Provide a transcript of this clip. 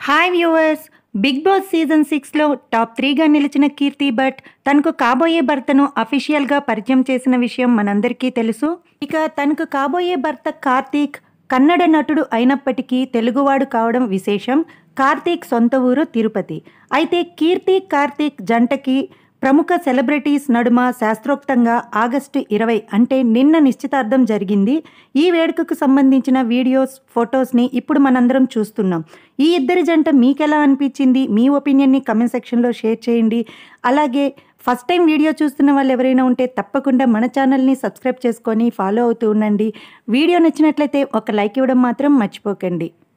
hi viewers big boss season సిక్స్లో top త్రీగా నిలిచిన కీర్తి భట్ తనకు కాబోయే భర్తను అఫీషియల్గా పరిచయం చేసిన విషయం మనందరికీ తెలుసు ఇక తనకు కాబోయే భర్త కార్తీక్ కన్నడ నటుడు అయినప్పటికీ తెలుగువాడు కావడం విశేషం కార్తీక్ సొంత ఊరు తిరుపతి అయితే కీర్తి కార్తీక్ జంటకి ప్రముఖ సెలబ్రిటీస్ నడుమ శాస్త్రోక్తంగా ఆగస్టు ఇరవై అంటే నిన్న నిశ్చితార్థం జరిగింది ఈ వేడుకకు సంబంధించిన వీడియోస్ ఫొటోస్ని ఇప్పుడు మనందరం చూస్తున్నాం ఈ ఇద్దరి జంట మీకెలా అనిపించింది మీ ఒపీనియన్ని కమెంట్ సెక్షన్లో షేర్ చేయండి అలాగే ఫస్ట్ టైం వీడియో చూస్తున్న వాళ్ళు ఎవరైనా ఉంటే తప్పకుండా మన ఛానల్ని సబ్స్క్రైబ్ చేసుకొని ఫాలో అవుతూ ఉండండి వీడియో నచ్చినట్లయితే ఒక లైక్ ఇవ్వడం మాత్రం మర్చిపోకండి